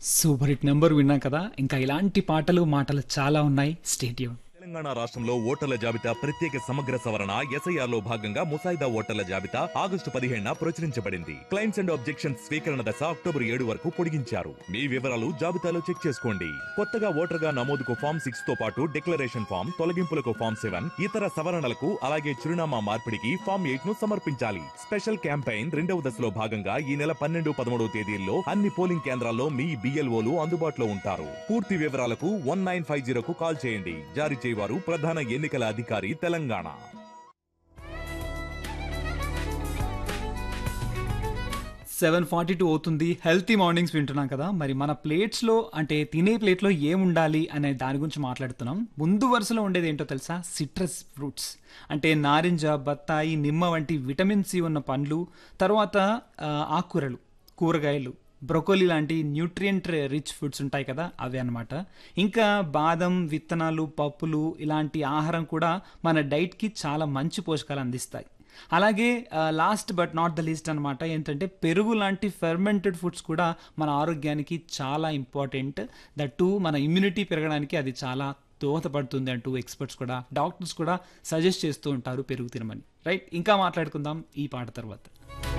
super hit number విన్నాం కదా ఇంకా ఇలాంటి పాటలు మాటలు చాలా ఉన్నాయి స్టేడియం తెలంగాణ రాష్ట్రంలో ఓటర్ల జాబితా ప్రత్యేక సమగ్ర సవరణ ఎస్ఐఆర్ లో భాగంగా ముసాయిదా ఓటర్ల జాబితా ఆగస్టు పదిహేడున ప్రచురించబడింది క్లైమ్స్ అండ్ ఆబ్జెక్షన్స్ స్వీకరణ దశ అక్టోబర్ ఏడు వరకు పొడిగించారు మీ వివరాలు జాబితాలో చెక్ చేసుకోండి కొత్తగా ఓటర్గా నమోదుకు ఫామ్ సిక్స్ తో పాటు డిక్లరేషన్ ఫామ్ తొలగింపులకు ఫామ్ సెవెన్ ఇతర సవరణలకు అలాగే చిరునామా మార్పిడికి ఫామ్ ఎయిట్ ను సమర్పించాలి స్పెషల్ క్యాంపెయిన్ రెండవ దశలో భాగంగా ఈ నెల పన్నెండు పదమూడవ తేదీల్లో అన్ని పోలింగ్ కేంద్రాల్లో మీ బిఎల్ఓలు అందుబాటులో ఉంటారు పూర్తి వివరాలకు వన్ నైన్ ఫైవ్ జీరోకు కాల్ చేయండి జారీ చేయవారు ప్రధాన ఎన్నికల అధికారి తెలంగాణ సెవెన్ ఫార్టీ టూ అవుతుంది హెల్తీ మార్నింగ్స్ వింటున్నాం కదా మరి మన ప్లేట్స్లో అంటే తినే ప్లేట్లో ఏం ఉండాలి అనే దాని గురించి మాట్లాడుతున్నాం ముందు వరుసలో ఉండేది ఏంటో తెలుసా సిట్రస్ ఫ్రూట్స్ అంటే నారింజ బత్తాయి నిమ్మ వంటి విటమిన్ సి ఉన్న పండ్లు తర్వాత ఆ, ఆకుకూరలు కూరగాయలు బ్రొకోలీ లాంటి న్యూట్రియంట్ రిచ్ ఫుడ్స్ ఉంటాయి కదా అవే అన్నమాట ఇంకా బాదం విత్తనాలు పప్పులు ఇలాంటి ఆహారం కూడా మన డైట్కి చాలా మంచి పోషకాలు అందిస్తాయి అలాగే last but not the least అనమాట ఏంటంటే పెరుగు లాంటి ఫెర్మెంటెడ్ ఫుడ్స్ కూడా మన ఆరోగ్యానికి చాలా ఇంపార్టెంట్ దట్టు మన ఇమ్యూనిటీ పెరగడానికి అది చాలా దోహదపడుతుంది అంటూ ఎక్స్పర్ట్స్ కూడా డాక్టర్స్ కూడా సజెస్ట్ చేస్తూ ఉంటారు పెరుగు తినమని రైట్ ఇంకా మాట్లాడుకుందాం ఈ పాట తర్వాత